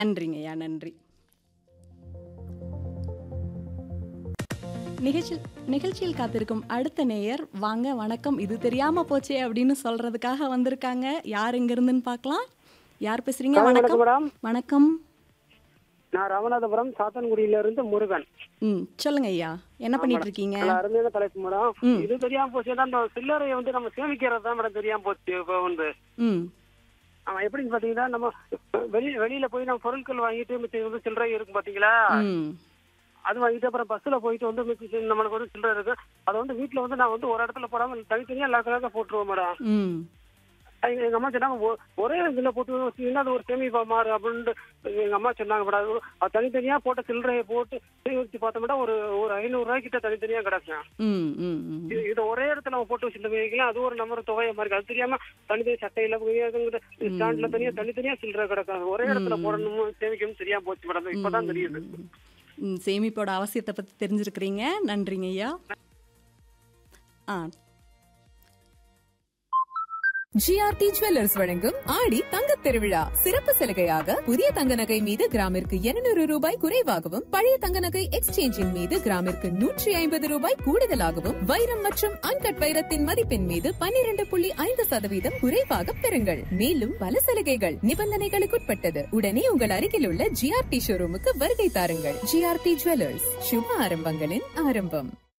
நன்றிங்கய்யா நன்றி நிகழ்ச்சி நிகழ்ச்சியில் காத்திருக்கும் அடுத்த நேயர் வாங்க வணக்கம் இது தெரியாம போச்சே அப்படின்னு சொல்றதுக்காக வந்திருக்காங்க யார் எங்க இருந்துன்னு பார்க்கலாம் யார் பேசுறீங்க வணக்கம் வணக்கம் மேடம் வணக்கம் நான் ராமநாதபுரம் சாத்தன்குடியில இருந்து முருகன் ம் சொல்லுங்க ஐயா என்ன பண்ணிட்டு இருக்கீங்க நல்ல அருமையான தலைப்பு மேடம் ம். இது தெரியாம போச்சுன்னா அந்த சில்லறையை வந்து நம்ம சேமிக்கிறது தான் மேடம் தெரியாம போச்சு இப்போ வந்து ம் அவன் எப்படின்னு பாத்தீங்கன்னா நம்ம வெளி வெளியில போய் நம்ம பொருட்கள் வாங்கிட்டு மிச்சம் வந்து சில்லறை இருக்கும் பாத்தீங்களா ம் அது வாங்கிட்டு அப்புறம் பஸ்ல போயிட்டு வந்து மிச்சம் நம்மளுக்கு வந்து சில்லறை இருக்கு அதை வந்து வீட்டுல வந்து நான் வந்து ஒரு இடத்துல போடாம தனித்தனியா லாக்க லாக்க போட்டுருவோம் மேடம் ம் எங்க எங்க அம்மா சொன்னாங்க "ஒ- ஒரே இதுல போட்டு வச்சீங்கன்னா அது ஒரு சேமிப்பா மாறு அப்படின்ட்டு எங்க அம்மா சொன்னாங்க மேடம் அது அது தனித்தனியா போட்ட சில்லறையை போட்டு சேமிச்சு பார்த்தோம்னா ஒரு ஒரு ஐநூறு ரூபாய் கிட்ட தனித்தனியா கிடக்கும் ம் ம் ம் இது இது ஒரே இடத்துல நம்ம போட்டு வச்சிருந்த வைக்கலாம் அது ஒரு நம்பர் தொகையை மாதிரி இருக்கு அது தெரியாம தனித்தனி சட்டையில ஸ்டாண்ட்ல தனியா தனித்தனியா சில்லறை கிடக்கும் ஒரே இடத்துல போடணும் சேமிக்கணும் தெரியாம போச்சு மேடம் இப்பதான் தெரியுது ம், சேமிப்போட அவசியத்தை பத்தி தெரிஞ்சிருக்கிறீங்க நன்றிங்க ஐயா ஆ ஜிஆர்டி ஜுவல்லர்ஸ் வழங்கும் ஆடி தங்கத் திருவிழா சிறப்பு சலுகையாக புதிய தங்க நகை மீது கிராமிற்கு 200 ரூபாய் குறைவாகவும் பழைய தங்க நகை எக்ஸ்சேஞ்சின் மீது கிராமிற்கு நூற்றி ஐம்பது ரூபாய் கூடுதலாகவும் வைரம் மற்றும் அன்கட் வைரத்தின் மதிப்பின் மீது 12.5% புள்ளி ஐந்து சதவீதம் குறைவாக பெறுங்கள் மேலும் பல சலுகைகள் நிபந்தனைகளுக்குட்பட்டது உடனே உங்கள் அருகில் உள்ள ஜிஆர்டி ஷோரூமுக்கு வருகை தாருங்கள் ஜிஆர்டி ஜுவல்லர்ஸ் சுப ஆரம்பங்களின் ஆரம்பம்